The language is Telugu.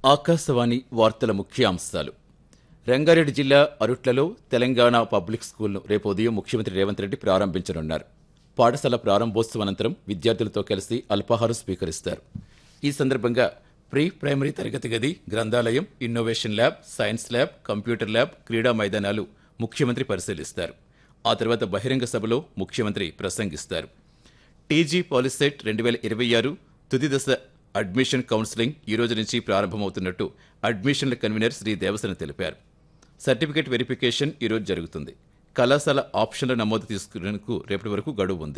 ఆకాశవాణి వార్తల ముఖ్యాంశాలు రంగారెడ్డి జిల్లా అరుట్లలో తెలంగాణ పబ్లిక్ స్కూల్ను రేపు ఉదయం ముఖ్యమంత్రి రేవంత్ రెడ్డి ప్రారంభించనున్నారు పాఠశాల ప్రారంభోత్సవం అనంతరం విద్యార్థులతో కలిసి అల్పాహారం స్వీకరిస్తారు ఈ సందర్భంగా ప్రీ ప్రైమరీ తరగతి గది గ్రంథాలయం innovation lab science lab computer lab క్రీడా మైదానాలు ముఖ్యమంత్రి పరిశీలిస్తారు ఆ తర్వాత బహిరంగ సభలో ముఖ్యమంత్రి ప్రసంగిస్తారు టీజీ పాలిసెట్ రెండు వేల ఇరవై ఆరు తుది దశ అడ్మిషన్ కౌన్సిలింగ్ ఈ రోజు నుంచి ప్రారంభమవుతున్నట్టు అడ్మిషన్ల కన్వీనర్ శ్రీ దేవసన తెలిపారు సర్టిఫికేట్ వెరిఫికేషన్ ఈ రోజు జరుగుతుంది కళాశాల ఆప్షన్ల నమోదు తీసుకునేందుకు రేపటి వరకు గడువు ఉంది